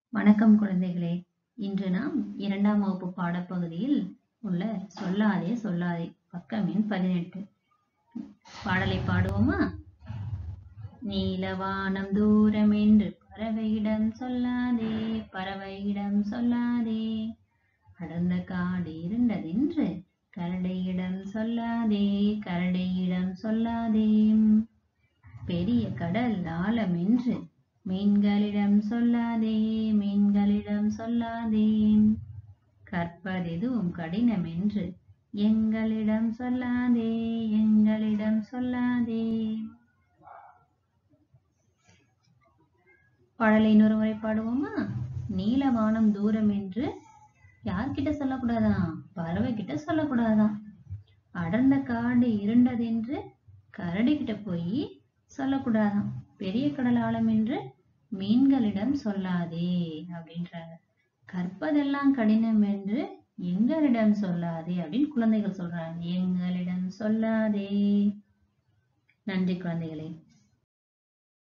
வணக்கம் குழந்தைகளே இன்று நாம் இரண்டாம் வகுப்பு பாடப்பகுதியில் உள்ள சொல்லாதே சொல்லாதே பக்கம் எண் பதினெட்டு பாடலை பாடுவோமா நீலவானம் தூரம் என்று பறவையிடம் சொல்லாதே பறவையிடம் சொல்லாதே அடர்ந்த காடு இருண்டதென்று கரடையிடம் சொல்லாதே கரடையிடம் சொல்லாதே பெரிய கடல் ஆழம் என்று மீன்களிடம் சொல்லாதே மீன்களிடம் சொல்லாதே கற்பதெதுவும் கடினம் என்று எங்களிடம் சொல்லாதே எங்களிடம் சொல்லாதே பாடலை இன்னொரு முறை பாடுவோமா நீலவானம் தூரம் என்று யார்கிட்ட சொல்லக்கூடாதாம் பறவை கிட்ட சொல்லக்கூடாதாம் அடர்ந்த காடு இருண்டதென்று கரடி கிட்ட போய் சொல்லக்கூடாதாம் பெரிய கடல் ஆழம் என்று மீன்களிடம் சொல்லாதே அப்படின்றாங்க கற்பதெல்லாம் கடினம் என்று எங்களிடம் சொல்லாதே அப்படின்னு குழந்தைகள் சொல்றாங்க எங்களிடம் சொல்லாதே நன்றி குழந்தைகளே